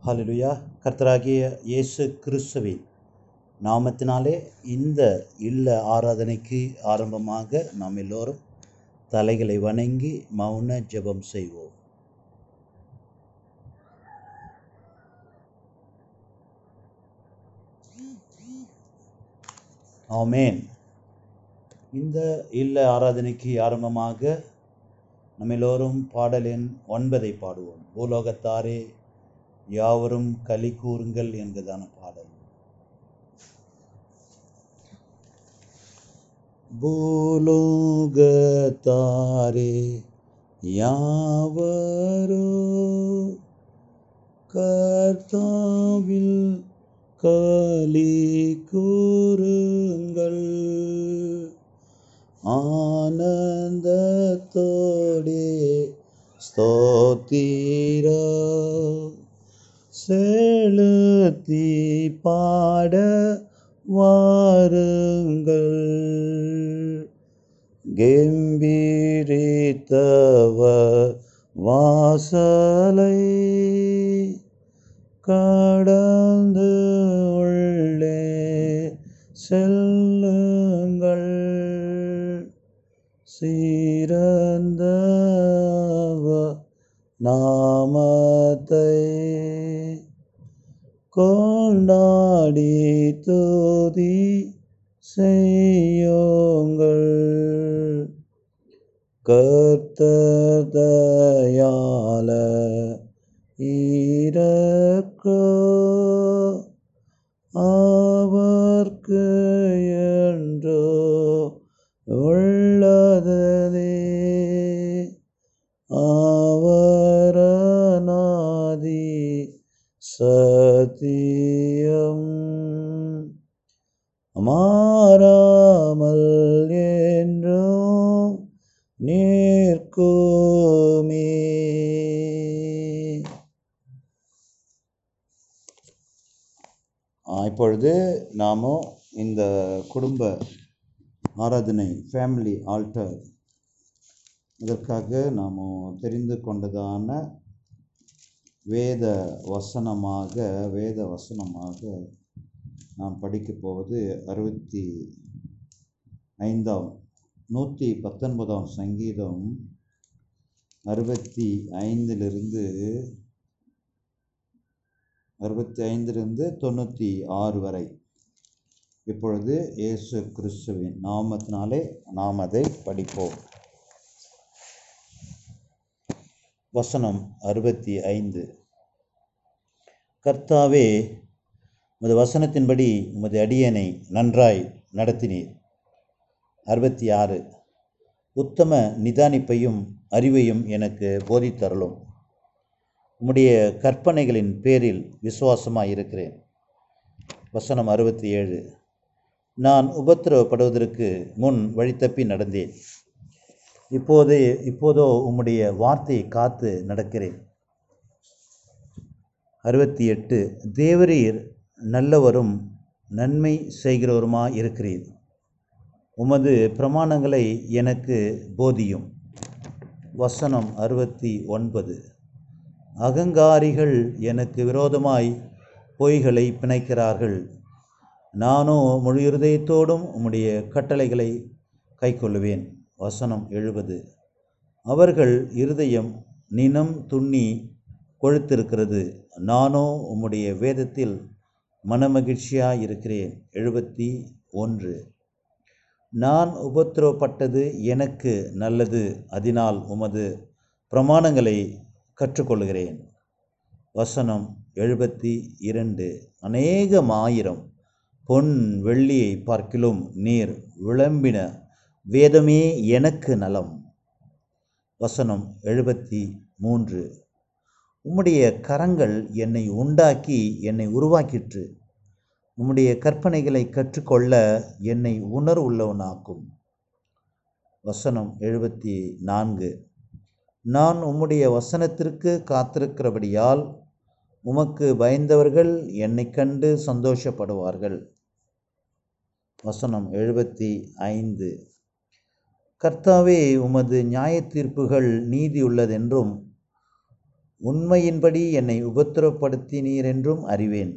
ஹalleluya கர்த்தராகிய இயேசு கிறிஸ்துவின் நாமத்தினாலே இந்த இல்ல ஆராதனைக்கு ஆரம்பமாக நாம் எல்லோரும் தலைகளை வணங்கி மௌன ஜெபம் செய்வோம் ஆமென் இந்த இல்ல ஆராதனைக்கு ஆரம்பமாக நம்ம எல்லோரும் பாடல் எண் ஒன்பதை பாடுவோம் பூலோகத்தாரே யாவரும் களி கூறுங்கள் என்கிறதான பாடல் பூலோகத்தாரே யாவரோ கர்த்தாவில் களி கூறுங்கள் ஆனந்தத்தோடே ஸ்தோத்திர செலுத்தி பாட வாருங்கள் கெம்பீரித்தவ வாசலை கடந்து உள்ளே செல்லுங்கள் சிறந்தவ நாமத்தை கொண்டாடி துதி செய்யுங்கள் கர்த்ததயால இறக்க அவர்க்கு என்றோ உள்ளதே அவரநாதி சத்தியம் மாறாமல் என்றும் நிற்குமே ஆ, இப்பொழுது நாம இந்த குடும்ப ஆராதனை ஃபேமிலி ஆல்டர் இதற்காக நாம் தெரிந்து கொண்டதான வேத வசனமாக வேத வசனமாக நாம் படிக்கப் போவது அறுபத்தி ஐந்தாம் நூற்றி பத்தொன்பதாம் சங்கீதம் அறுபத்தி ஐந்திலிருந்து அறுபத்தி ஐந்திலிருந்து தொண்ணூற்றி ஆறு வரை இப்பொழுது இயேசு கிறிஸ்துவின் நாமத்தினாலே நாம் அதை படிப்போம் வசனம் அறுபத்தி ஐந்து கர்த்தாவே உமது வசனத்தின்படி உமது அடியனை நன்றாய் நடத்தினீர் அறுபத்தி ஆறு உத்தம நிதானிப்பையும் அறிவையும் எனக்கு போதித்தருளும் உம்முடைய கற்பனைகளின் பேரில் விசுவாசமாய் இருக்கிறேன் வசனம் அறுபத்தி ஏழு நான் உபத்திரவப்படுவதற்கு முன் வழித்தப்பி நடந்தேன் இப்போது இப்போதோ உம்முடைய வார்த்தையை காத்து நடக்கிறேன் அறுபத்தி எட்டு தேவரீர் நல்லவரும் நன்மை செய்கிறவருமாய் இருக்கிறீர் உமது பிரமாணங்களை எனக்கு போதியும் வசனம் அறுபத்தி ஒன்பது அகங்காரிகள் எனக்கு விரோதமாய் பொய்களை பிணைக்கிறார்கள் நானோ முழு இருதயத்தோடும் உம்முடைய கட்டளைகளை கைக்கொள்ளுவேன் வசனம் எழுபது அவர்கள் இருதயம் நினம் துண்ணி கொழுத்திருக்கிறது நானோ உம்முடைய வேதத்தில் மனமகிழ்ச்சியாய் இருக்கிறேன் எழுபத்தி ஒன்று நான் உபத்திரவப்பட்டது எனக்கு நல்லது அதனால் உமது பிரமாணங்களை கற்றுக்கொள்கிறேன் வசனம் எழுபத்தி இரண்டு அநேகமாயிரம் பொன் வெள்ளியை பார்க்கிலும் நீர் விளம்பின வேதமே எனக்கு நலம் வசனம் எழுபத்தி மூன்று உம்முடைய கரங்கள் என்னை உண்டாக்கி என்னை உருவாக்கிற்று உம்முடைய கற்பனைகளை கற்றுக்கொள்ள என்னை உணர்வுள்ளவனாக்கும் வசனம் எழுபத்தி நான்கு நான் உம்முடைய வசனத்திற்கு காத்திருக்கிறபடியால் உமக்கு பயந்தவர்கள் என்னை கண்டு சந்தோஷப்படுவார்கள் வசனம் எழுபத்தி ஐந்து கர்த்தாவே உமது நியாய தீர்ப்புகள் நீதியுள்ளதென்றும் உண்மையின்படி என்னை உபத்திரப்படுத்தினீர் என்றும் அறிவேன்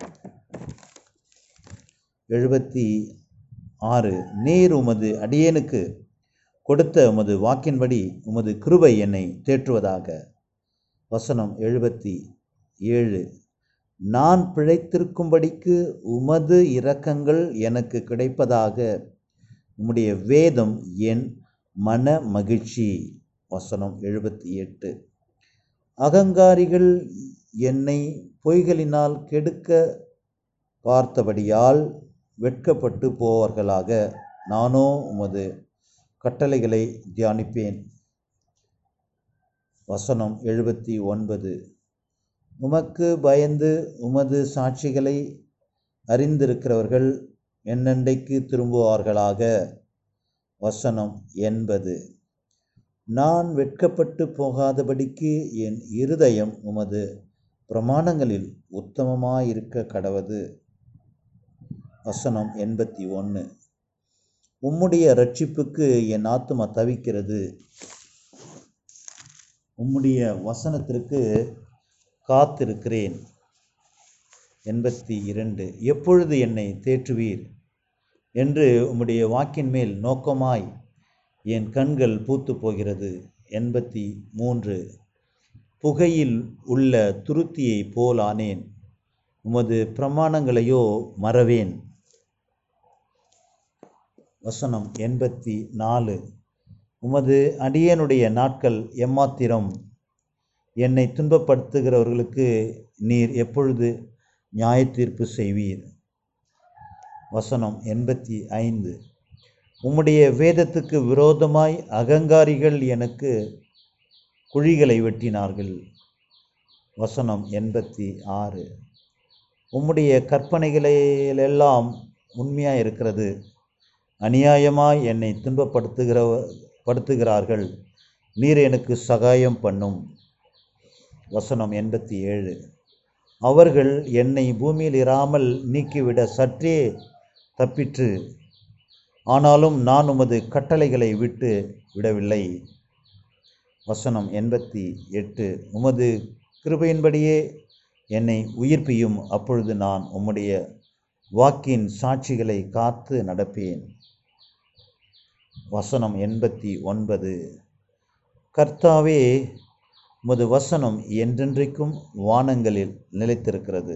எழுபத்தி ஆறு நீர் உமது அடியேனுக்கு கொடுத்த உமது வாக்கின்படி உமது கிருபை என்னை தேற்றுவதாக வசனம் எழுபத்தி ஏழு நான் பிழைத்திருக்கும்படிக்கு உமது இரக்கங்கள் எனக்கு கிடைப்பதாக உம்முடைய வேதம் என் மன மகிழ்ச்சி வசனம் எழுபத்தி எட்டு அகங்காரிகள் என்னை பொய்களினால் கெடுக்க பார்த்தபடியால் வெட்கப்பட்டு போவார்களாக நானோ உமது கட்டளைகளை தியானிப்பேன் வசனம் எழுபத்தி ஒன்பது உமக்கு பயந்து உமது சாட்சிகளை அறிந்திருக்கிறவர்கள் என்னண்டைக்கு திரும்புவார்களாக வசனம் எண்பது நான் வெட்கப்பட்டு போகாதபடிக்கு என் இருதயம் உமது பிரமாணங்களில் உத்தமமாயிருக்க கடவது வசனம் எண்பத்தி ஒன்று உம்முடைய ரட்சிப்புக்கு என் ஆத்துமா தவிக்கிறது உம்முடைய வசனத்திற்கு காத்திருக்கிறேன் எண்பத்தி இரண்டு எப்பொழுது என்னை தேற்றுவீர் என்று உம்முடைய வாக்கின் மேல் நோக்கமாய் என் கண்கள் பூத்து போகிறது எண்பத்தி மூன்று புகையில் உள்ள துருத்தியைப் போலானேன் உமது பிரமாணங்களையோ மறவேன் வசனம் எண்பத்தி நாலு உமது அடியனுடைய நாட்கள் எம்மாத்திரம் என்னை துன்பப்படுத்துகிறவர்களுக்கு நீர் எப்பொழுது நியாயத்தீர்ப்பு செய்வீர் வசனம் எண்பத்தி ஐந்து உம்முடைய வேதத்துக்கு விரோதமாய் அகங்காரிகள் எனக்கு குழிகளை வெட்டினார்கள் வசனம் எண்பத்தி ஆறு உம்முடைய கற்பனைகளிலெல்லாம் உண்மையாக இருக்கிறது அநியாயமாய் என்னை துன்பப்படுத்துகிற படுத்துகிறார்கள் நீர் எனக்கு சகாயம் பண்ணும் வசனம் எண்பத்தி ஏழு அவர்கள் என்னை பூமியில் இராமல் நீக்கிவிட சற்றே தப்பிற்று ஆனாலும் நான் உமது கட்டளைகளை விட்டு விடவில்லை வசனம் எண்பத்தி எட்டு உமது கிருபையின்படியே என்னை உயிர்ப்பியும் அப்பொழுது நான் உம்முடைய வாக்கின் சாட்சிகளை காத்து நடப்பேன் வசனம் எண்பத்தி ஒன்பது கர்த்தாவே உமது வசனம் என்றென்றைக்கும் வானங்களில் நிலைத்திருக்கிறது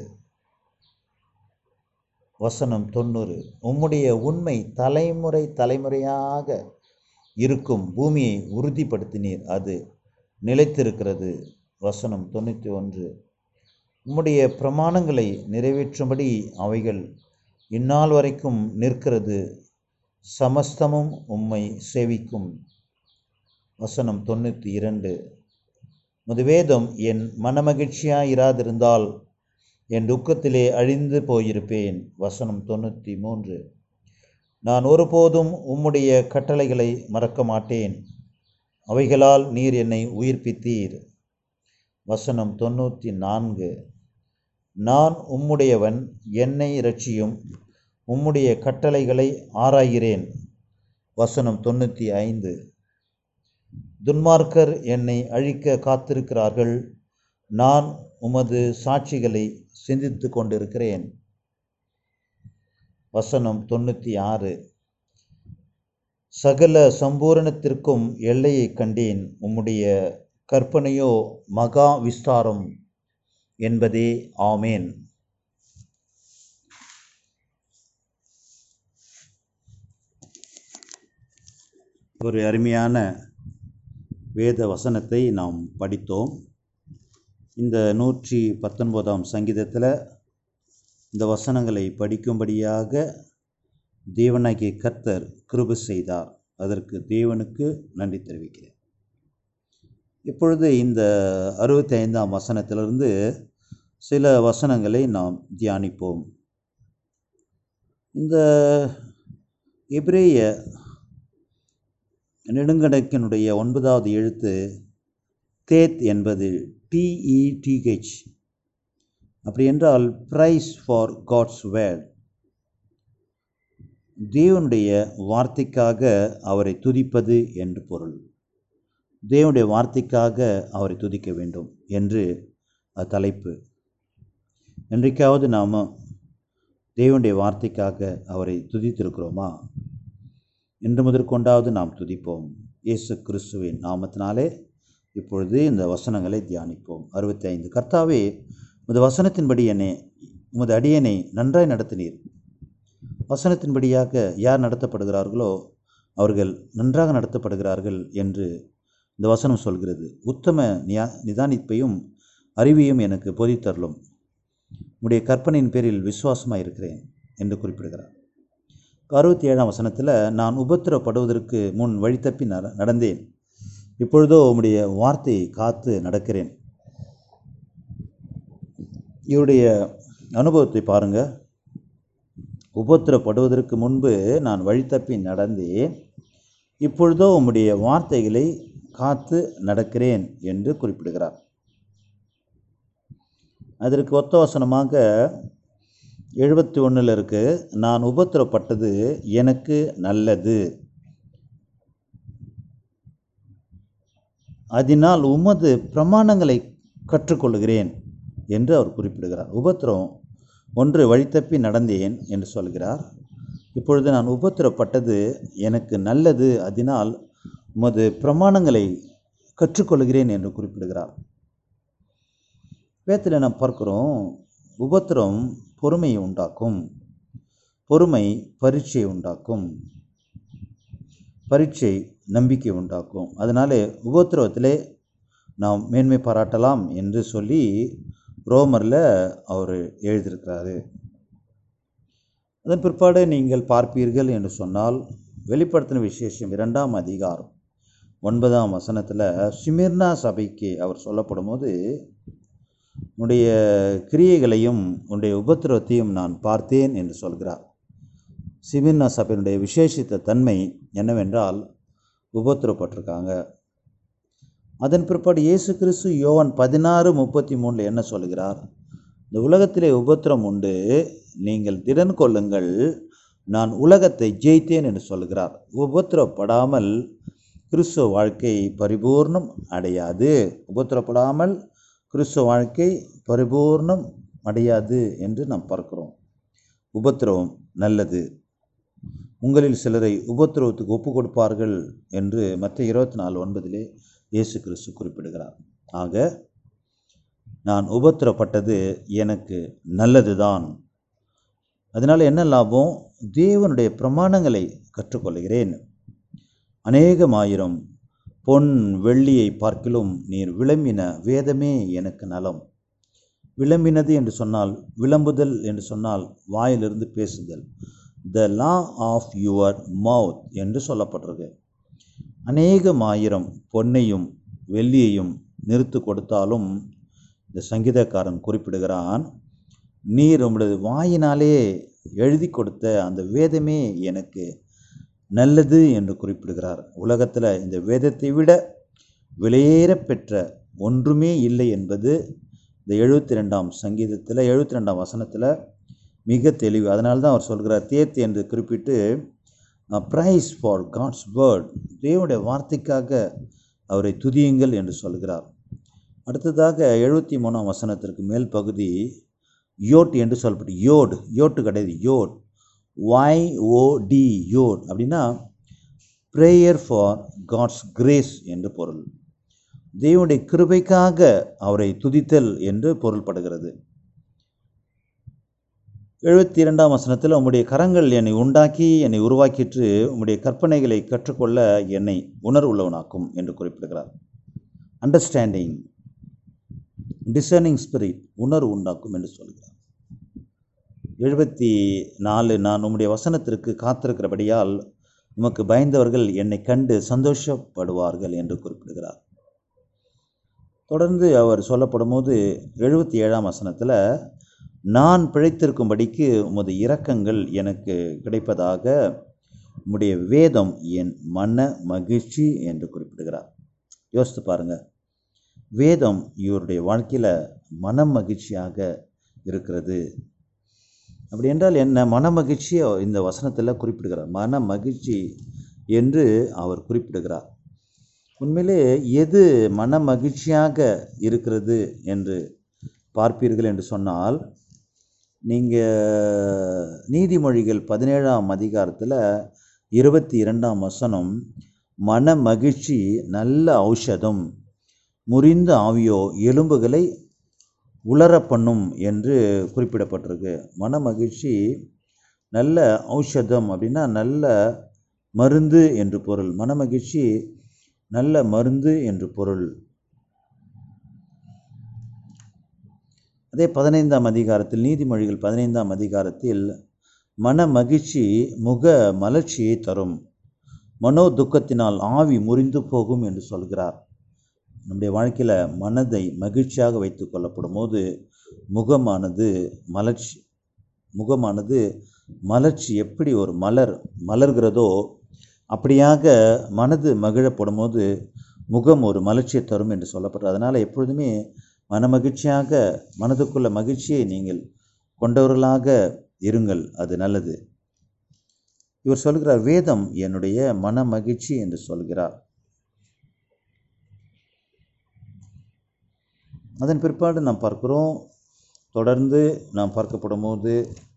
வசனம் தொண்ணூறு உம்முடைய உண்மை தலைமுறை தலைமுறையாக இருக்கும் பூமியை உறுதிப்படுத்தினீர் அது நிலைத்திருக்கிறது வசனம் தொண்ணூற்றி ஒன்று உம்முடைய பிரமாணங்களை நிறைவேற்றும்படி அவைகள் இந்நாள் வரைக்கும் நிற்கிறது சமஸ்தமும் உம்மை சேவிக்கும் வசனம் தொண்ணூற்றி இரண்டு முது வேதம் என் மனமகிழ்ச்சியாயிராதிருந்தால் என் துக்கத்திலே அழிந்து போயிருப்பேன் வசனம் தொண்ணூற்றி மூன்று நான் ஒருபோதும் உம்முடைய கட்டளைகளை மறக்க மாட்டேன் அவைகளால் நீர் என்னை உயிர்ப்பித்தீர் வசனம் தொண்ணூற்றி நான்கு நான் உம்முடையவன் என்னை இரட்சியும் உம்முடைய கட்டளைகளை ஆராய்கிறேன் வசனம் தொண்ணூற்றி ஐந்து துன்மார்க்கர் என்னை அழிக்க காத்திருக்கிறார்கள் நான் உமது சாட்சிகளை சிந்தித்து கொண்டிருக்கிறேன் வசனம் தொண்ணூற்றி ஆறு சகல சம்பூரணத்திற்கும் எல்லையை கண்டேன் உம்முடைய கற்பனையோ மகா விஸ்தாரம் என்பதே ஆமேன் ஒரு அருமையான வேத வசனத்தை நாம் படித்தோம் இந்த நூற்றி பத்தொன்பதாம் சங்கீதத்தில் இந்த வசனங்களை படிக்கும்படியாக தேவனாகிய கர்த்தர் கிருபை செய்தார் அதற்கு தேவனுக்கு நன்றி தெரிவிக்கிறேன் இப்பொழுது இந்த அறுபத்தி ஐந்தாம் வசனத்திலிருந்து சில வசனங்களை நாம் தியானிப்போம் இந்த எபிரேய நெடுங்கணக்கினுடைய ஒன்பதாவது எழுத்து தேத் என்பது டிஇடிஹெச் அப்படி என்றால் ப்ரைஸ் ஃபார் காட்ஸ் வேர்ட் தேவனுடைய வார்த்தைக்காக அவரை துதிப்பது என்று பொருள் தேவனுடைய வார்த்தைக்காக அவரை துதிக்க வேண்டும் என்று தலைப்பு என்றைக்காவது நாம் தேவனுடைய வார்த்தைக்காக அவரை துதித்திருக்கிறோமா இன்று முதற்கொண்டாவது நாம் துதிப்போம் இயேசு கிறிஸ்துவின் நாமத்தினாலே இப்பொழுது இந்த வசனங்களை தியானிப்போம் அறுபத்தி ஐந்து கர்த்தாவே உமது வசனத்தின்படி என்னை உமது அடியனை நன்றாய் நடத்தினீர் வசனத்தின்படியாக யார் நடத்தப்படுகிறார்களோ அவர்கள் நன்றாக நடத்தப்படுகிறார்கள் என்று இந்த வசனம் சொல்கிறது உத்தம நியா நிதானிப்பையும் அறிவியும் எனக்கு போதித்தரலும் உடைய கற்பனையின் பேரில் விசுவாசமாக இருக்கிறேன் என்று குறிப்பிடுகிறார் அறுபத்தி ஏழாம் வசனத்தில் நான் உபத்திரப்படுவதற்கு முன் வழி தப்பி நட நடந்தேன் இப்பொழுதோ உம்முடைய வார்த்தையை காத்து நடக்கிறேன் இவருடைய அனுபவத்தை பாருங்கள் உபத்திரப்படுவதற்கு முன்பு நான் வழி தப்பி நடந்தேன் இப்பொழுதோ உம்முடைய வார்த்தைகளை காத்து நடக்கிறேன் என்று குறிப்பிடுகிறார் அதற்கு ஒத்த வசனமாக எழுபத்தி ஒன்றில் இருக்கு நான் உபத்திரப்பட்டது எனக்கு நல்லது அதனால் உமது பிரமாணங்களை கற்றுக்கொள்கிறேன் என்று அவர் குறிப்பிடுகிறார் உபத்திரம் ஒன்று வழித்தப்பி நடந்தேன் என்று சொல்கிறார் இப்பொழுது நான் உபத்திரப்பட்டது எனக்கு நல்லது அதனால் உமது பிரமாணங்களை கற்றுக்கொள்கிறேன் என்று குறிப்பிடுகிறார் வேத்தில் நாம் பார்க்குறோம் உபத்திரம் பொறுமையை உண்டாக்கும் பொறுமை பரீட்சை உண்டாக்கும் பரீட்சை நம்பிக்கை உண்டாக்கும் அதனாலே உபத்திரவத்திலே நாம் மேன்மை பாராட்டலாம் என்று சொல்லி ரோமரில் அவர் எழுதியிருக்கிறாரு அதன் பிற்பாடு நீங்கள் பார்ப்பீர்கள் என்று சொன்னால் வெளிப்படுத்தின விசேஷம் இரண்டாம் அதிகாரம் ஒன்பதாம் வசனத்தில் சிமிர்னா சபைக்கு அவர் சொல்லப்படும் போது உன்னுடைய கிரியைகளையும் உன்னுடைய உபத்திரவத்தையும் நான் பார்த்தேன் என்று சொல்கிறார் சிமிர்னா சபையினுடைய விசேஷித்த தன்மை என்னவென்றால் உபத்திரப்பட்டிருக்காங்க அதன் பிற்பாடு இயேசு கிறிஸ்து யோவான் பதினாறு முப்பத்தி மூணில் என்ன சொல்கிறார் இந்த உலகத்திலே உபத்திரம் உண்டு நீங்கள் திடன் கொள்ளுங்கள் நான் உலகத்தை ஜெயித்தேன் என்று சொல்கிறார் உபத்திரப்படாமல் கிறிஸ்துவ வாழ்க்கை பரிபூர்ணம் அடையாது உபத்திரப்படாமல் கிறிஸ்துவ வாழ்க்கை பரிபூர்ணம் அடையாது என்று நாம் பார்க்கிறோம் உபத்திரவம் நல்லது உங்களில் சிலரை உபத்திரவத்துக்கு ஒப்பு கொடுப்பார்கள் என்று மற்ற இருபத்தி நாலு ஒன்பதிலே இயேசு கிறிஸ்து குறிப்பிடுகிறார் ஆக நான் உபத்திரப்பட்டது எனக்கு நல்லதுதான் அதனால் என்ன லாபம் தேவனுடைய பிரமாணங்களை கற்றுக்கொள்கிறேன் அநேகமாயிரம் பொன் வெள்ளியை பார்க்கிலும் நீர் விளம்பின வேதமே எனக்கு நலம் விளம்பினது என்று சொன்னால் விளம்புதல் என்று சொன்னால் வாயிலிருந்து பேசுதல் த லா ஆஃப் யுவர் மவுத் என்று சொல்லப்பட்டிருக்கு அநேகமாயிரம் பொன்னையும் வெள்ளியையும் நிறுத்து கொடுத்தாலும் இந்த சங்கீதக்காரன் குறிப்பிடுகிறான் நீர் உங்களது வாயினாலே எழுதி கொடுத்த அந்த வேதமே எனக்கு நல்லது என்று குறிப்பிடுகிறார் உலகத்தில் இந்த வேதத்தை விட விலையேற பெற்ற ஒன்றுமே இல்லை என்பது இந்த எழுபத்தி ரெண்டாம் சங்கீதத்தில் எழுபத்தி ரெண்டாம் வசனத்தில் மிக தெளிவு அதனால தான் அவர் சொல்கிறார் தேர்த்து என்று குறிப்பிட்டு ப்ரைஸ் ஃபார் காட்ஸ் வேர்ட் தேவனுடைய வார்த்தைக்காக அவரை துதியுங்கள் என்று சொல்கிறார் அடுத்ததாக எழுபத்தி மூணாம் வசனத்திற்கு மேல் பகுதி யோட் என்று சொல்லப்பட்டு யோடு யோட்டு கிடையாது யோட் ஒய் ஓடி யோட் அப்படின்னா ப்ரேயர் ஃபார் காட்ஸ் கிரேஸ் என்று பொருள் தேவனுடைய கிருபைக்காக அவரை துதித்தல் என்று பொருள்படுகிறது எழுபத்தி இரண்டாம் வசனத்தில் உம்முடைய கரங்கள் என்னை உண்டாக்கி என்னை உருவாக்கிற்று உம்முடைய கற்பனைகளை கற்றுக்கொள்ள என்னை உணர்வுள்ளவனாக்கும் என்று குறிப்பிடுகிறார் அண்டர்ஸ்டாண்டிங் டிசர்னிங் ஸ்பிரிட் உணர்வு உண்டாக்கும் என்று சொல்கிறார் எழுபத்தி நாலு நான் உம்முடைய வசனத்திற்கு காத்திருக்கிறபடியால் உமக்கு பயந்தவர்கள் என்னை கண்டு சந்தோஷப்படுவார்கள் என்று குறிப்பிடுகிறார் தொடர்ந்து அவர் சொல்லப்படும் போது எழுபத்தி ஏழாம் வசனத்தில் நான் பிழைத்திருக்கும்படிக்கு உமது இரக்கங்கள் எனக்கு கிடைப்பதாக உம்முடைய வேதம் என் மன மகிழ்ச்சி என்று குறிப்பிடுகிறார் யோசித்து பாருங்க வேதம் இவருடைய வாழ்க்கையில் மன மகிழ்ச்சியாக இருக்கிறது அப்படி என்றால் என்ன மன மகிழ்ச்சியை இந்த வசனத்தில் குறிப்பிடுகிறார் மன மகிழ்ச்சி என்று அவர் குறிப்பிடுகிறார் உண்மையிலே எது மன மகிழ்ச்சியாக இருக்கிறது என்று பார்ப்பீர்கள் என்று சொன்னால் நீங்கள் நீதிமொழிகள் பதினேழாம் அதிகாரத்தில் இருபத்தி இரண்டாம் வசனம் மன மகிழ்ச்சி நல்ல ஔஷதம் முறிந்த ஆவியோ எலும்புகளை உலர பண்ணும் என்று குறிப்பிடப்பட்டிருக்கு மன மகிழ்ச்சி நல்ல ஔஷதம் அப்படின்னா நல்ல மருந்து என்று பொருள் மன மகிழ்ச்சி நல்ல மருந்து என்று பொருள் அதே பதினைந்தாம் அதிகாரத்தில் நீதிமொழிகள் பதினைந்தாம் அதிகாரத்தில் மன மகிழ்ச்சி முக மலர்ச்சியை தரும் மனோ துக்கத்தினால் ஆவி முறிந்து போகும் என்று சொல்கிறார் நம்முடைய வாழ்க்கையில் மனதை மகிழ்ச்சியாக வைத்து கொள்ளப்படும் போது முகமானது மலர்ச்சி முகமானது மலர்ச்சி எப்படி ஒரு மலர் மலர்கிறதோ அப்படியாக மனது மகிழப்படும் போது முகம் ஒரு மலர்ச்சியை தரும் என்று சொல்லப்படுறது அதனால் எப்பொழுதுமே மன மகிழ்ச்சியாக மனதுக்குள்ள மகிழ்ச்சியை நீங்கள் கொண்டவர்களாக இருங்கள் அது நல்லது இவர் சொல்கிறார் வேதம் என்னுடைய மன மகிழ்ச்சி என்று சொல்கிறார் அதன் பிற்பாடு நாம் பார்க்கிறோம் தொடர்ந்து நாம் பார்க்கப்படும் போது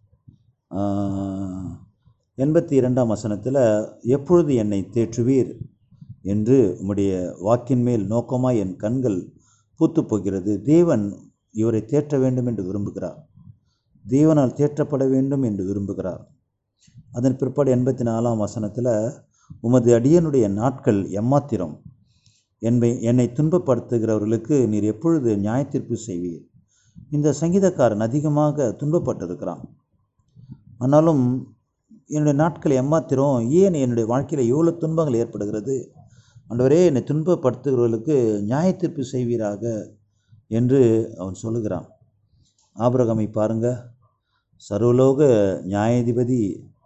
எண்பத்தி இரண்டாம் வசனத்தில் எப்பொழுது என்னை தேற்றுவீர் என்று உம்முடைய வாக்கின் மேல் நோக்கமாய் என் கண்கள் பூத்து போகிறது தேவன் இவரை தேற்ற வேண்டும் என்று விரும்புகிறார் தேவனால் தேற்றப்பட வேண்டும் என்று விரும்புகிறார் அதன் பிற்பாடு எண்பத்தி நாலாம் வசனத்தில் உமது அடியனுடைய நாட்கள் எம்மாத்திரம் என்னை என்னை துன்பப்படுத்துகிறவர்களுக்கு நீர் எப்பொழுது நியாயத்தீர்ப்பு செய்வீர் இந்த சங்கீதக்காரன் அதிகமாக துன்பப்பட்டிருக்கிறான் ஆனாலும் என்னுடைய நாட்கள் எம்மாத்திரம் ஏன் என்னுடைய வாழ்க்கையில் எவ்வளோ துன்பங்கள் ஏற்படுகிறது ஆண்டவரே என்னை துன்பப்படுத்துகிறவர்களுக்கு நியாயத்தீர்ப்பு செய்வீராக என்று அவன் சொல்லுகிறான் ஆபிரகமை பாருங்க சர்வலோக நியாயாதிபதி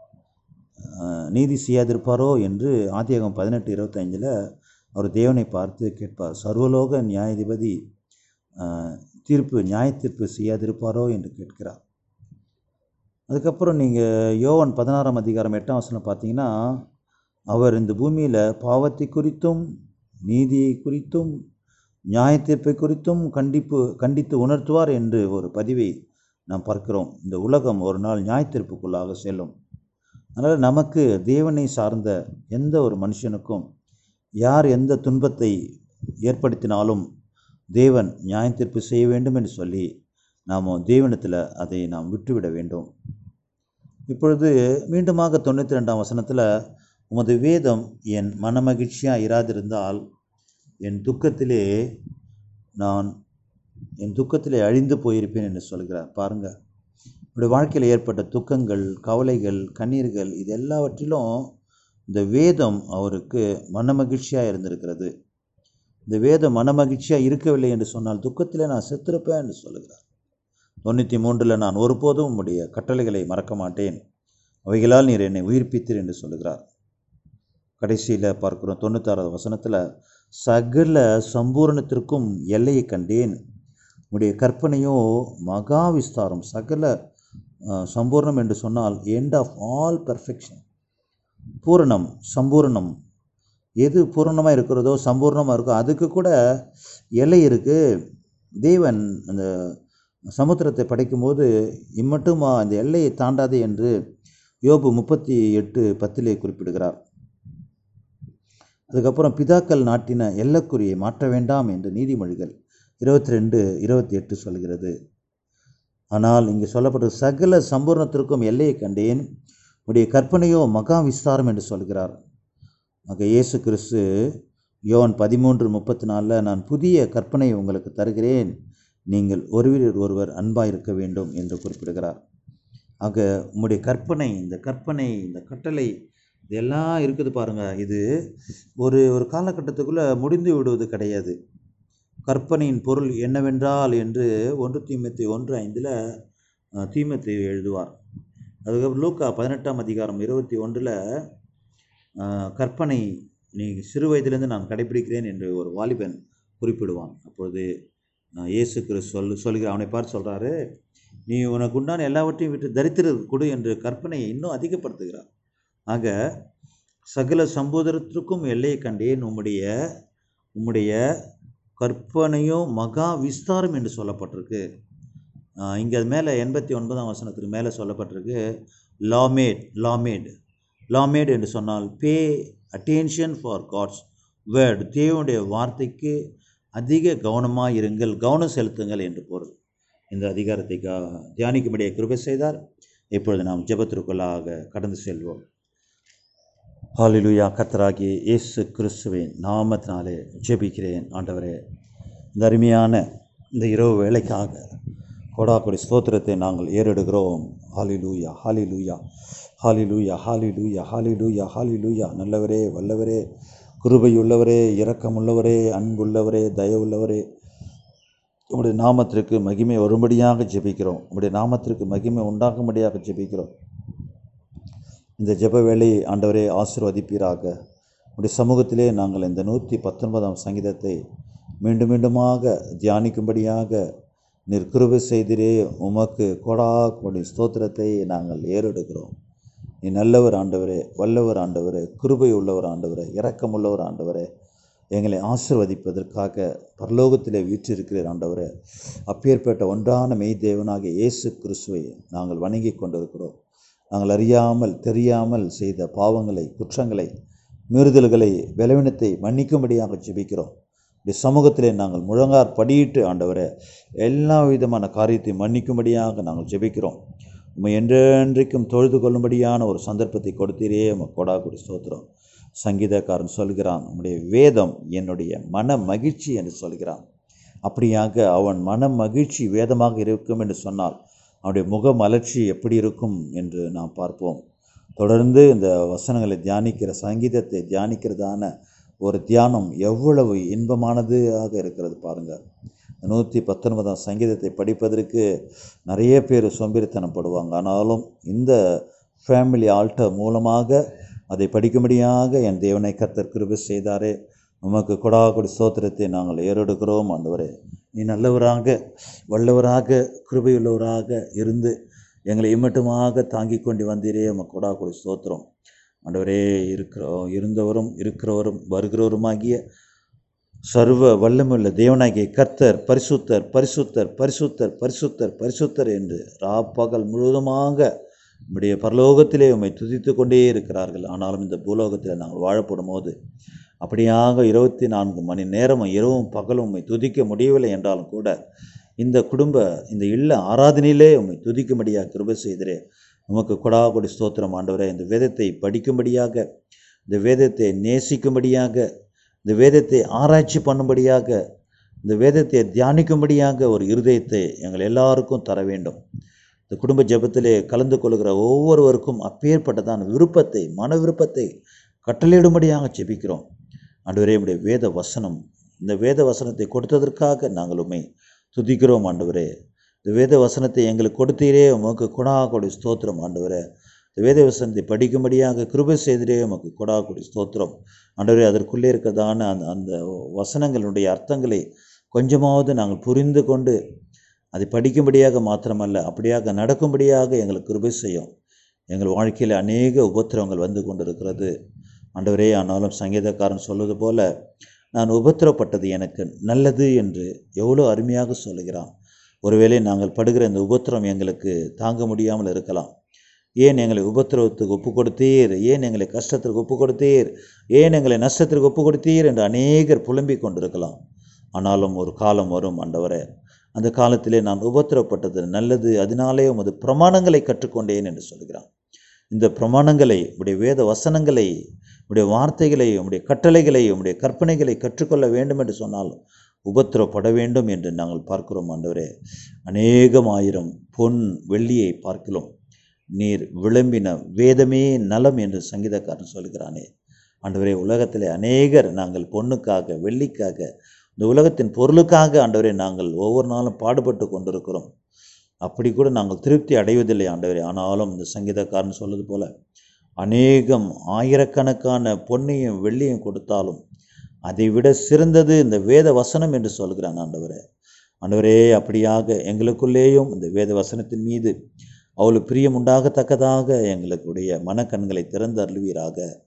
நீதி செய்யாதிருப்பாரோ என்று ஆதியகம் பதினெட்டு இருபத்தஞ்சில் அவர் தேவனை பார்த்து கேட்பார் சர்வலோக நியாயாதிபதி தீர்ப்பு நியாய தீர்ப்பு செய்யாதிருப்பாரோ என்று கேட்கிறார் அதுக்கப்புறம் நீங்கள் யோவன் பதினாறாம் அதிகாரம் எட்டாம் வசனம் பார்த்தீங்கன்னா அவர் இந்த பூமியில் பாவத்தை குறித்தும் நீதியை குறித்தும் நியாய தீர்ப்பை குறித்தும் கண்டிப்பு கண்டித்து உணர்த்துவார் என்று ஒரு பதிவை நாம் பார்க்கிறோம் இந்த உலகம் ஒரு நாள் நியாய தீர்ப்புக்குள்ளாக செல்லும் அதனால் நமக்கு தேவனை சார்ந்த எந்த ஒரு மனுஷனுக்கும் யார் எந்த துன்பத்தை ஏற்படுத்தினாலும் தேவன் நியாய தீர்ப்பு செய்ய வேண்டும் என்று சொல்லி நாம் தேவனத்தில் அதை நாம் விட்டுவிட வேண்டும் இப்பொழுது மீண்டுமாக தொண்ணூற்றி ரெண்டாம் வசனத்தில் உமது வேதம் என் மனமகிழ்ச்சியாக இராதிருந்தால் என் துக்கத்திலே நான் என் துக்கத்திலே அழிந்து போயிருப்பேன் என்று சொல்கிறார் பாருங்கள் என்னுடைய வாழ்க்கையில் ஏற்பட்ட துக்கங்கள் கவலைகள் கண்ணீர்கள் இது எல்லாவற்றிலும் இந்த வேதம் அவருக்கு மனமகிழ்ச்சியாக இருந்திருக்கிறது இந்த வேதம் மனமகிழ்ச்சியாக இருக்கவில்லை என்று சொன்னால் துக்கத்தில் நான் செத்திருப்பேன் என்று சொல்லுகிறார் தொண்ணூற்றி மூன்றில் நான் ஒருபோதும் உம்முடைய கட்டளைகளை மறக்க மாட்டேன் அவைகளால் நீர் என்னை உயிர்ப்பித்தீர் என்று சொல்லுகிறார் கடைசியில் பார்க்குறோம் தொண்ணூத்தாறாவது வசனத்தில் சகல சம்பூரணத்திற்கும் எல்லையை கண்டேன் உடைய கற்பனையோ மகா விஸ்தாரம் சகல சம்பூர்ணம் என்று சொன்னால் எண்ட் ஆஃப் ஆல் பர்ஃபெக்ஷன் பூரணம் சம்பூர்ணம் எது பூரணமாக இருக்கிறதோ சம்பூர்ணமாக இருக்கோ அதுக்கு கூட எல்லை இருக்குது தேவன் அந்த சமுத்திரத்தை படைக்கும்போது இம்மட்டுமா அந்த எல்லையை தாண்டாது என்று யோபு முப்பத்தி எட்டு பத்திலே குறிப்பிடுகிறார் அதுக்கப்புறம் பிதாக்கள் நாட்டின எல்லக்குறியை மாற்ற வேண்டாம் என்று நீதிமொழிகள் இருபத்தி ரெண்டு இருபத்தி எட்டு சொல்கிறது ஆனால் இங்கே சொல்லப்பட்ட சகல சம்பூர்ணத்திற்கும் எல்லையை கண்டேன் உடைய கற்பனையோ மகா விஸ்தாரம் என்று சொல்கிறார் ஆக இயேசு கிறிஸ்து யோன் பதிமூன்று முப்பத்தி நாலில் நான் புதிய கற்பனை உங்களுக்கு தருகிறேன் நீங்கள் ஒருவர் ஒருவர் அன்பாக இருக்க வேண்டும் என்று குறிப்பிடுகிறார் ஆக உம்முடைய கற்பனை இந்த கற்பனை இந்த கட்டளை இதெல்லாம் இருக்குது பாருங்கள் இது ஒரு ஒரு காலகட்டத்துக்குள்ளே முடிந்து விடுவது கிடையாது கற்பனையின் பொருள் என்னவென்றால் என்று ஒன்று தீமத்தை ஒன்று ஐந்தில் தீமத்தை எழுதுவார் அதுக்கப்புறம் லூக்கா பதினெட்டாம் அதிகாரம் இருபத்தி ஒன்றில் கற்பனை நீ சிறு வயதிலிருந்து நான் கடைபிடிக்கிறேன் என்று ஒரு வாலிபன் குறிப்பிடுவான் அப்பொழுது இயேசு கிறிஸ்து சொல் சொல்கிற அவனை பார்த்து சொல்கிறாரு நீ உனக்கு உண்டான எல்லாவற்றையும் விட்டு தரித்திர கொடு என்று கற்பனையை இன்னும் அதிகப்படுத்துகிறார் ஆக சகல சம்போதரத்திற்கும் எல்லையை கண்டேன் உம்முடைய உம்முடைய கற்பனையும் மகா விஸ்தாரம் என்று சொல்லப்பட்டிருக்கு இங்கே அது மேலே எண்பத்தி ஒன்பதாம் வசனத்துக்கு மேலே சொல்லப்பட்டிருக்கு லாமேட் லாமேட் லாமேட் என்று சொன்னால் pay attention for God's word தேவனுடைய வார்த்தைக்கு அதிக கவனமாக இருங்கள் கவனம் செலுத்துங்கள் என்று பொருள் இந்த அதிகாரத்தை கா- தியானிக்கும்படியே கிருபை செய்தார் இப்பொழுது நாம் ஜெபத்திற்குள்ளாக கடந்து செல்வோம் ஹalleluya கர்த்தராகிய இயேசு கிறிஸ்துவின் நாமத்தினாலே ஜெபிக்கிறேன் ஆண்டவரே இந்த அருமையான இந்த இரவு வேலைக்காக கொடாக்குடி ஸ்தோத்திரத்தை நாங்கள் ஏறெடுக்கிறோம் ஹalleluya ஹalleluya ஹalleluya ஹalleluya ஹalleluya ஹalleluya நல்லவரே வல்லவரே கிருபையுள்ளவரே இரக்கமுள்ளவரே அன்புள்ளவரே தயவுள்ளவரே உம்முடைய நாமத்திற்கு மகிமை வரும்படியாக ஜெபிக்கிறோம் உம்முடைய நாமத்திற்கு மகிமை உண்டாகும்படியாக ஜெபிக்கிறோம் இந்த ஜெப வேலையை ஆண்டவரே ஆசீர்வதிப்பீராக உடைய சமூகத்திலே நாங்கள் இந்த நூற்றி பத்தொன்பதாம் சங்கீதத்தை மீண்டும் மீண்டுமாக தியானிக்கும்படியாக நீர் கிருபை செய்திரே உமக்கு கொடா கொடி ஸ்தோத்திரத்தை நாங்கள் ஏறெடுக்கிறோம் நீ நல்லவர் ஆண்டவரே வல்லவர் ஆண்டவரே கிருபை உள்ளவர் ஆண்டவரே இரக்கமுள்ளவர் ஆண்டவரே எங்களை ஆசிர்வதிப்பதற்காக பரலோகத்திலே வீற்றிருக்கிறீர் ஆண்டவரே அப்பேற்பட்ட ஒன்றான மெய் தேவனாகிய இயேசு கிறிஸ்துவை நாங்கள் வணங்கி கொண்டிருக்கிறோம் நாங்கள் அறியாமல் தெரியாமல் செய்த பாவங்களை குற்றங்களை மீறுதல்களை பலவீனத்தை மன்னிக்கும்படியாக ஜெபிக்கிறோம் இந்த சமூகத்திலே நாங்கள் முழங்கார் படியிட்டு ஆண்டவரே எல்லா விதமான காரியத்தை மன்னிக்கும்படியாக நாங்கள் ஜெபிக்கிறோம் உண்மை என்றென்றைக்கும் தொழுது கொள்ளும்படியான ஒரு சந்தர்ப்பத்தை கொடுத்தீரே உம கொடாக்குடி ஸ்தோத்திரம் சங்கீதக்காரன் சொல்கிறான் உம்முடைய வேதம் என்னுடைய மன மகிழ்ச்சி என்று சொல்கிறான் அப்படியாக அவன் மன மகிழ்ச்சி வேதமாக இருக்கும் என்று சொன்னால் அவனுடைய முக மலர்ச்சி எப்படி இருக்கும் என்று நாம் பார்ப்போம் தொடர்ந்து இந்த வசனங்களை தியானிக்கிற சங்கீதத்தை தியானிக்கிறதான ஒரு தியானம் எவ்வளவு இன்பமானதாக இருக்கிறது பாருங்கள் நூற்றி பத்தொன்பதாம் சங்கீதத்தை படிப்பதற்கு நிறைய பேர் சோம்பேறித்தனப்படுவாங்க ஆனாலும் இந்த ஃபேமிலி ஆல்டர் மூலமாக அதை படிக்கும்படியாக என் தேவனை கர்த்தர் கிருபை செய்தாரே உமக்கு கொடா கொடி ஸ்தோத்திரத்தை நாங்கள் ஏறெடுக்கிறோம் ஆண்டவரே நீ நல்லவராக வல்லவராக கிருபையுள்ளவராக இருந்து எங்களை இம்மட்டுமாக தாங்கிக் கொண்டு வந்தீரே உமக்கு கொடா கொடி ஸ்தோத்திரம் ஆண்டவரே இருக்கிறோம் இருந்தவரும் இருக்கிறவரும் வருகிறவருமாகிய சர்வ வல்லமுள்ள தேவனாகிய கர்த்தர் பரிசுத்தர் பரிசுத்தர் பரிசுத்தர் பரிசுத்தர் பரிசுத்தர் என்று ராப்பகல் முழுவதுமாக நம்முடைய பரலோகத்திலே உம்மை துதித்து கொண்டே இருக்கிறார்கள் ஆனாலும் இந்த பூலோகத்தில் நாங்கள் வாழப்படும் போது அப்படியாக இருபத்தி நான்கு மணி நேரமும் இரவும் பகலும் உம்மை துதிக்க முடியவில்லை என்றாலும் கூட இந்த குடும்ப இந்த இல்ல ஆராதனையிலே உம்மை துதிக்கும்படியாக கிருபை செய்கிறே உமக்கு கொடா கொடி ஸ்தோத்திரம் ஆண்டவரே இந்த வேதத்தை படிக்கும்படியாக இந்த வேதத்தை நேசிக்கும்படியாக இந்த வேதத்தை ஆராய்ச்சி பண்ணும்படியாக இந்த வேதத்தை தியானிக்கும்படியாக ஒரு இருதயத்தை எங்கள் எல்லாருக்கும் தர வேண்டும் இந்த குடும்ப ஜெபத்திலே கலந்து கொள்கிற ஒவ்வொருவருக்கும் அப்பேற்பட்டதான விருப்பத்தை மன விருப்பத்தை கட்டளையிடும்படியாக ஜெபிக்கிறோம் ஆண்டவரே உடைய வேத வசனம் இந்த வேத வசனத்தை கொடுத்ததற்காக நாங்கள் உண்மை துதிக்கிறோம் ஆண்டவரே இந்த வேத வசனத்தை எங்களுக்கு கொடுத்தீரே உமக்கு குணா கொடி ஸ்தோத்திரம் ஆண்டவரே இந்த வேத வசனத்தை படிக்கும்படியாக கிருபை செய்திரே உமக்கு கொடா கொடி ஸ்தோத்திரம் ஆண்டவரே அதற்குள்ளே இருக்கிறதான அந்த அந்த வசனங்களுடைய அர்த்தங்களை கொஞ்சமாவது நாங்கள் புரிந்து கொண்டு அதை படிக்கும்படியாக மாத்திரமல்ல அப்படியாக நடக்கும்படியாக எங்களுக்கு கிருபை செய்யும் எங்கள் வாழ்க்கையில் அநேக உபத்திரவங்கள் வந்து கொண்டிருக்கிறது ஆண்டவரே ஆனாலும் சங்கீதக்காரன் சொல்வது போல நான் உபத்திரப்பட்டது எனக்கு நல்லது என்று எவ்வளோ அருமையாக சொல்லுகிறான் ஒருவேளை நாங்கள் படுகிற இந்த உபத்திரம் எங்களுக்கு தாங்க முடியாமல் இருக்கலாம் ஏன் எங்களை உபத்திரவத்துக்கு ஒப்பு கொடுத்தீர் ஏன் எங்களை கஷ்டத்திற்கு ஒப்பு கொடுத்தீர் ஏன் எங்களை நஷ்டத்திற்கு ஒப்பு கொடுத்தீர் என்று அநேகர் புலம்பிக் கொண்டிருக்கலாம் ஆனாலும் ஒரு காலம் வரும் ஆண்டவரே அந்த காலத்திலே நான் உபத்திரப்பட்டது நல்லது அதனாலே உமது பிரமாணங்களை கற்றுக்கொண்டேன் என்று சொல்கிறான் இந்த பிரமாணங்களை உடைய வேத வசனங்களை உடைய வார்த்தைகளை உடைய கட்டளைகளை உடைய கற்பனைகளை கற்றுக்கொள்ள வேண்டும் என்று சொன்னால் உபத்திரப்பட வேண்டும் என்று நாங்கள் பார்க்கிறோம் ஆண்டவரே அநேகம் ஆயிரம் பொன் வெள்ளியை பார்க்கிறோம் நீர் விளம்பின வேதமே நலம் என்று சங்கீதக்காரன் சொல்கிறானே ஆண்டவரே உலகத்திலே அநேகர் நாங்கள் பொண்ணுக்காக வெள்ளிக்காக இந்த உலகத்தின் பொருளுக்காக ஆண்டவரே நாங்கள் ஒவ்வொரு நாளும் பாடுபட்டு கொண்டிருக்கிறோம் அப்படி கூட நாங்கள் திருப்தி அடைவதில்லை ஆண்டவரே ஆனாலும் இந்த சங்கீதக்காரன் சொல்வது போல அநேகம் ஆயிரக்கணக்கான பொன்னையும் வெள்ளியும் கொடுத்தாலும் அதை விட சிறந்தது இந்த வேத வசனம் என்று சொல்கிறான் ஆண்டவரே ஆண்டவரே அப்படியாக எங்களுக்குள்ளேயும் இந்த வேத வசனத்தின் மீது அவ்வளவு பிரியம் உண்டாகத்தக்கதாக எங்களுடைய மனக்கண்களை திறந்து அருள்வீராக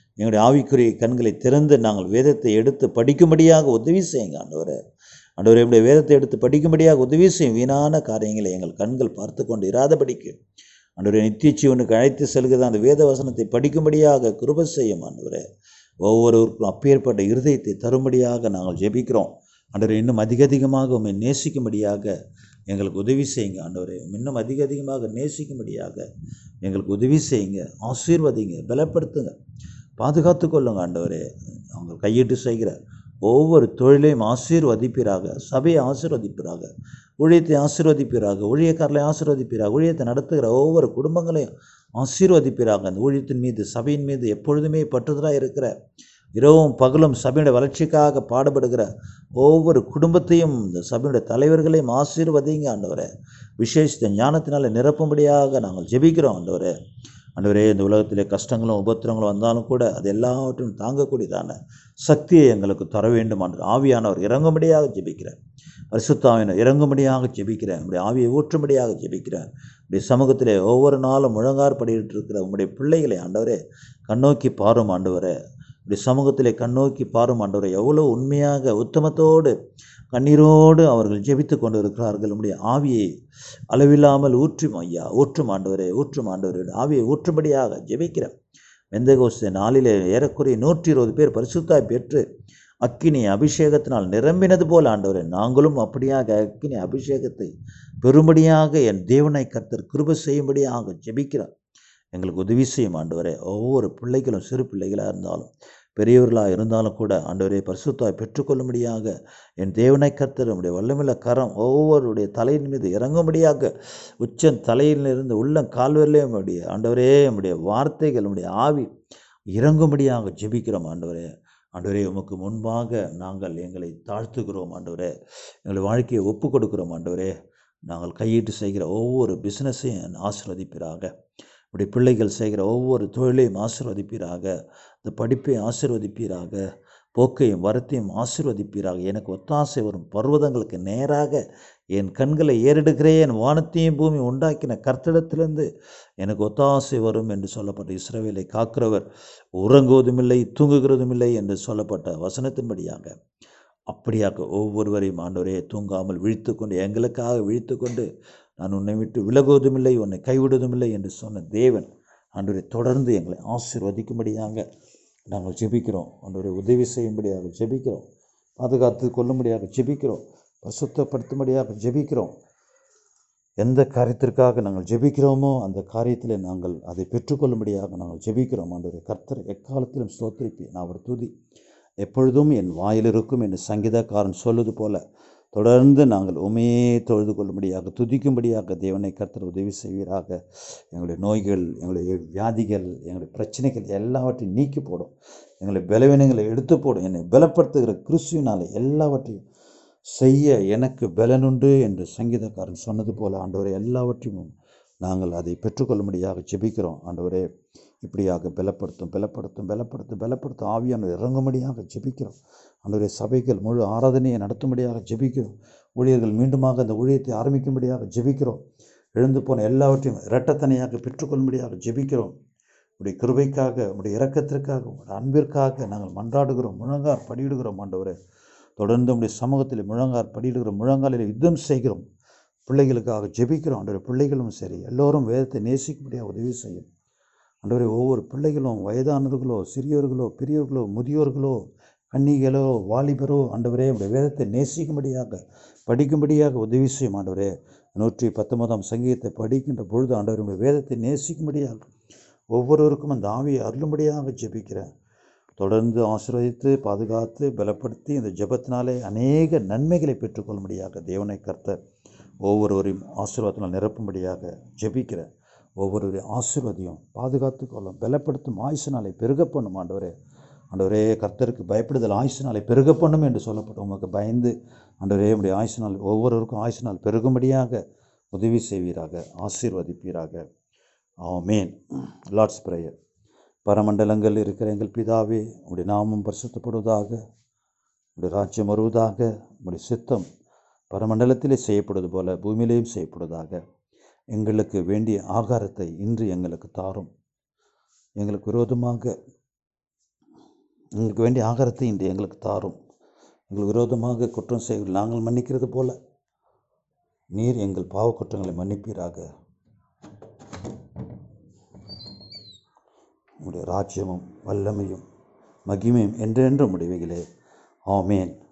எங்களுடைய ஆவிக்குரிய கண்களை திறந்து நாங்கள் வேதத்தை எடுத்து படிக்கும்படியாக உதவி செய்யுங்க ஆண்டவரே ஆண்டவரே என்னுடைய வேதத்தை எடுத்து படிக்கும்படியாக உதவி செய்யும் வீணான காரியங்களை எங்கள் கண்கள் பார்த்து கொண்டு இராதபடிக்கு ஆண்டவரே நித்திய ஜீவனுக்கு அழைத்து செல்கிற அந்த வேத வசனத்தை படிக்கும்படியாக கிருப செய்யும் ஆண்டவரே ஒவ்வொருவருக்கும் அப்பேற்பட்ட இருதயத்தை தரும்படியாக நாங்கள் ஜெபிக்கிறோம் ஆண்டவரே இன்னும் அதிக அதிகமாக உண்மை நேசிக்கும்படியாக எங்களுக்கு உதவி செய்யுங்க ஆண்டவரே இன்னும் அதிக அதிகமாக நேசிக்கும்படியாக எங்களுக்கு உதவி செய்யுங்க ஆசீர்வதிங்க பலப்படுத்துங்க பாதுகாத்து கொள்ளுங்க ஆண்டவரே அவங்க கையிட்டு செய்கிற ஒவ்வொரு தொழிலையும் ஆசீர்வதிப்பீராக சபையை ஆசீர்வதிப்பீராக ஊழியத்தை ஆசீர்வதிப்பீராக ஊழியக்காரர்களை ஆசீர்வதிப்பீராக ஊழியத்தை நடத்துகிற ஒவ்வொரு குடும்பங்களையும் ஆசீர்வதிப்பீராக அந்த ஊழியத்தின் மீது சபையின் மீது எப்பொழுதுமே பற்றுதலாக இருக்கிற இரவும் பகலும் சபையுடைய வளர்ச்சிக்காக பாடுபடுகிற ஒவ்வொரு குடும்பத்தையும் இந்த சபையுடைய தலைவர்களையும் ஆசீர்வதிங்க ஆண்டவரே விசேஷித்த ஞானத்தினால நிரப்பும்படியாக நாங்கள் ஜெபிக்கிறோம் ஆண்டவரே ஆண்டவரே இந்த உலகத்திலே கஷ்டங்களும் உபத்திரங்களும் வந்தாலும் கூட அது எல்லாவற்றையும் தாங்கக்கூடியதான சக்தியை எங்களுக்கு தர வேண்டும் என்று ஆவியானவர் இறங்கும்படியாக ஜெபிக்கிறேன் பரிசுத்தாவினர் இறங்கும்படியாக ஜெபிக்கிறேன் உங்களுடைய ஆவியை ஊற்றும்படியாக ஜெபிக்கிறேன் உடைய சமூகத்திலே ஒவ்வொரு நாளும் முழங்கார் படியிட்டு இருக்கிற உங்களுடைய பிள்ளைகளை ஆண்டவரே கண்ணோக்கி பாரும் ஆண்டவரே உடைய சமூகத்திலே கண்ணோக்கி பாரும் ஆண்டவரே எவ்வளோ உண்மையாக உத்தமத்தோடு கண்ணீரோடு அவர்கள் ஜெபித்து கொண்டு இருக்கிறார்கள் உடைய ஆவியை அளவில்லாமல் ஊற்றும் ஐயா ஊற்றும் ஆண்டவரே ஊற்றும் ஆண்டவரே ஆவியை ஊற்றும்படியாக ஜெபிக்கிறேன் வெந்தகோஸ்த நாளிலே ஏறக்குறைய நூற்றி இருபது பேர் பரிசுத்தாய் பெற்று அக்கினி அபிஷேகத்தினால் நிரம்பினது போல் ஆண்டவரே நாங்களும் அப்படியாக அக்கினி அபிஷேகத்தை பெரும்படியாக என் தேவனை கர்த்தர் கிருப செய்யும்படியாக ஜெபிக்கிறார் எங்களுக்கு உதவி செய்யும் ஆண்டவரே ஒவ்வொரு பிள்ளைகளும் சிறு பிள்ளைகளாக இருந்தாலும் பெரியவர்களாக இருந்தாலும் கூட ஆண்டவரே பரிசுத்தாய் பெற்றுக்கொள்ளும்படியாக என் தேவனை கர்த்தர் உடைய வல்லமில்ல கரம் ஒவ்வொருடைய தலையின் மீது இறங்கும்படியாக உச்சன் தலையிலிருந்து உள்ளம் கால்வரிலே உடைய ஆண்டவரே நம்முடைய வார்த்தைகள் நம்முடைய ஆவி இறங்கும்படியாக ஜெபிக்கிறோம் ஆண்டவரே ஆண்டவரே உமக்கு முன்பாக நாங்கள் எங்களை தாழ்த்துகிறோம் ஆண்டவரே எங்கள் வாழ்க்கையை ஒப்பு கொடுக்கிறோம் ஆண்டவரே நாங்கள் கையிட்டு செய்கிற ஒவ்வொரு பிஸ்னஸையும் ஆசிர்வதிப்பீராக உடைய பிள்ளைகள் செய்கிற ஒவ்வொரு தொழிலையும் ஆசிர்வதிப்பீராக இந்த படிப்பை ஆசிர்வதிப்பீராக போக்கையும் வரத்தையும் ஆசிர்வதிப்பீராக எனக்கு ஒத்தாசை வரும் பர்வதங்களுக்கு நேராக என் கண்களை ஏறெடுக்கிறேன் வானத்தையும் பூமி உண்டாக்கின கர்த்தடத்திலிருந்து எனக்கு ஒத்தாசை வரும் என்று சொல்லப்பட்ட இஸ்ரவேலை காக்கிறவர் உறங்குவதுமில்லை தூங்குகிறதுமில்லை என்று சொல்லப்பட்ட வசனத்தின்படியாக அப்படியாக ஒவ்வொருவரையும் ஆண்டவரே தூங்காமல் விழித்து கொண்டு எங்களுக்காக விழித்து கொண்டு நான் உன்னை விட்டு விலகுவதுமில்லை உன்னை கைவிடுவதுமில்லை என்று சொன்ன தேவன் ஆண்டவரை தொடர்ந்து எங்களை ஆசீர்வதிக்கும்படியாக நாங்கள் ஜெபிக்கிறோம் ஆண்டவரை உதவி செய்யும்படியாக ஜெபிக்கிறோம் பாதுகாத்து கொள்ளும்படியாக ஜெபிக்கிறோம் பசுத்தப்படுத்தும்படியாக ஜெபிக்கிறோம் எந்த காரியத்திற்காக நாங்கள் ஜெபிக்கிறோமோ அந்த காரியத்தில் நாங்கள் அதை பெற்றுக்கொள்ளும்படியாக நாங்கள் ஜெபிக்கிறோம் ஆண்டவரை கர்த்தர் எக்காலத்திலும் ஸ்தோத்திரிப்பி நான் அவர் துதி எப்பொழுதும் என் வாயில் இருக்கும் என்று சங்கீதக்காரன் சொல்வது போல தொடர்ந்து நாங்கள் உமையே தொழுது கொள்ளும்படியாக துதிக்கும்படியாக தேவனை கர்த்தர் உதவி செய்வீராக எங்களுடைய நோய்கள் எங்களுடைய வியாதிகள் எங்களுடைய பிரச்சனைகள் எல்லாவற்றையும் நீக்கி போடும் எங்களுடைய பலவீனங்களை எடுத்து போடும் என்னை பலப்படுத்துகிற கிறிஸ்துவினாலே எல்லாவற்றையும் செய்ய எனக்கு பலனுண்டு என்று சங்கீதக்காரன் சொன்னது போல ஆண்டவரே எல்லாவற்றையும் நாங்கள் அதை பெற்றுக்கொள்ளும்படியாக ஜெபிக்கிறோம் ஆண்டவரே இப்படியாக பலப்படுத்தும் பலப்படுத்தும் பலப்படுத்தும் பலப்படுத்தும் ஆவியானவர் இறங்கும்படியாக ஜெபிக்கிறோம் ஆண்டவரே சபைகள் முழு ஆராதனையை நடத்தும்படியாக ஜெபிக்கிறோம் ஊழியர்கள் மீண்டுமாக அந்த ஊழியத்தை ஆரம்பிக்கும்படியாக ஜெபிக்கிறோம் எழுந்து போன எல்லாவற்றையும் இரட்டத்தனையாக பெற்றுக்கொள்ளும்படியாக ஜெபிக்கிறோம் உடைய கிருபைக்காக உடைய இரக்கத்திற்காக உடைய அன்பிற்காக நாங்கள் மன்றாடுகிறோம் முழங்கார் படியிடுகிறோம் ஆண்டவரே தொடர்ந்து உடைய சமூகத்தில் முழங்கார் படியிடுகிறோம் முழங்காலில் யுத்தம் செய்கிறோம் பிள்ளைகளுக்காக ஜெபிக்கிறோம் ஆண்டவரே பிள்ளைகளும் சரி எல்லோரும் வேதத்தை நேசிக்கும்படியாக உதவி செய்யும் ஆண்டவரே ஒவ்வொரு பிள்ளைகளும் வயதானவர்களோ சிறியோர்களோ பெரியோர்களோ முதியோர்களோ கன்னிகளோ வாலிபரோ ஆண்டவரே உடைய வேதத்தை நேசிக்கும்படியாக படிக்கும்படியாக உதவி செய்யும் ஆண்டவரே நூற்றி பத்தொன்பதாம் சங்கீதத்தை படிக்கின்ற பொழுது ஆண்டவருடைய வேதத்தை நேசிக்கும்படியாக ஒவ்வொருவருக்கும் அந்த ஆவியை அருளும்படியாக ஜெபிக்கிறேன் தொடர்ந்து ஆசீர்வதித்து பாதுகாத்து பலப்படுத்தி இந்த ஜெபத்தினாலே அநேக நன்மைகளை பெற்றுக்கொள்ளும்படியாக தேவனை கர்த்தர் ஒவ்வொருவரையும் ஆசீர்வாதத்தினால் நிரப்பும்படியாக ஜெபிக்கிறேன் ஒவ்வொருவரையும் ஆசீர்வதியும் பாதுகாத்து கொள்ளும் பலப்படுத்தும் ஆயுசினாலே பெருக பண்ணும் ஆண்டவரே ஆண்டவரே கர்த்தருக்கு பயப்படுதல் ஆயுசினாலே பெருக பண்ணும் என்று சொல்லப்படும் உமக்கு பயந்து ஆண்டவரே உடைய ஆயுசினால் ஒவ்வொருவருக்கும் ஆயுசினால் பெருகும்படியாக உதவி செய்வீராக ஆசீர்வதிப்பீராக ஆமேன் லார்ட்ஸ் பிரேயர் பரமண்டலங்கள் இருக்கிற எங்கள் பிதாவே உடைய நாமம் பரிசுத்தப்படுவதாக உடைய ராஜ்யம் வருவதாக உடைய சித்தம் பரமண்டலத்திலே செய்யப்படுவது போல பூமியிலேயும் செய்யப்படுவதாக எங்களுக்கு வேண்டிய ஆகாரத்தை இன்று எங்களுக்கு தாரும் எங்களுக்கு விரோதமாக எங்களுக்கு வேண்டிய ஆகாரத்தை இன்று எங்களுக்கு தாரும் எங்கள் விரோதமாக குற்றம் செய்ய நாங்கள் மன்னிக்கிறது போல நீர் எங்கள் பாவ குற்றங்களை மன்னிப்பீராக உம்முடைய ராஜ்யமும் வல்லமையும் மகிமையும் என்றென்றும் முடிவுகளே ஆமேன்